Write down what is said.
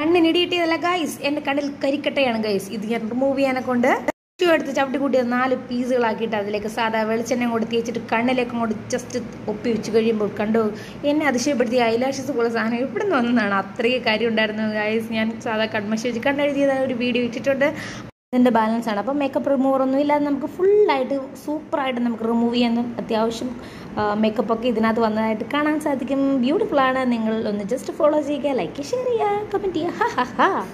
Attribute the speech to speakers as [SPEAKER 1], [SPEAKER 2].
[SPEAKER 1] കണ്ണിന് ഇടിയിട്ടിയതല്ല ഗൈസ് എൻ്റെ കണ്ണിൽ കരിക്കട്ടയാണ് ഗൈസ് ഇത് ഞാൻ റിമൂവ് ചെയ്യാനെ കൊണ്ട് ചുറ്റും എടുത്ത് ചവിട്ടി കൂട്ടിയത് നാല് പീസുകളാക്കിയിട്ട് അതിലേക്ക് സാധാ വെളിച്ചെണ്ണ കൊണ്ട് തേച്ചിട്ട് കണ്ണിലേക്ക് അങ്ങോട്ട് ജസ്റ്റ് ഒപ്പി വെച്ച് കഴിയുമ്പോൾ കണ്ടു എന്നെ അതിശയപ്പെടുത്തിയ ഐലാഷസ് പോലെ സാധനം എവിടെ നിന്ന് വന്നതാണ് അത്രയും കാര്യം ഉണ്ടായിരുന്നു ഗൈസ് ഞാൻ സാധാ കൺമശി വെച്ച് കണ്ണെഴുതിയത് ഒരു വീഡിയോ ഇട്ടിട്ടുണ്ട് ഇതിൻ്റെ ബാലൻസ് ആണ് അപ്പോൾ മേക്കപ്പ് റിമൂവർ ഒന്നും ഇല്ലാതെ നമുക്ക് ഫുള്ളായിട്ട് സൂപ്പറായിട്ട് നമുക്ക് റിമൂവ് ചെയ്യാൻ അത്യാവശ്യം മേക്കപ്പ് ഒക്കെ ഇതിനകത്ത് വന്നതായിട്ട് കാണാൻ സാധിക്കും ബ്യൂട്ടിഫുൾ ആണ് നിങ്ങൾ ഒന്ന് ജസ്റ്റ് ഫോളോ ചെയ്യുക ലൈക്ക് ഷെയർ ചെയ്യുക കമൻറ്റ് ചെയ്യുക ഹാ ഹാ ഹാ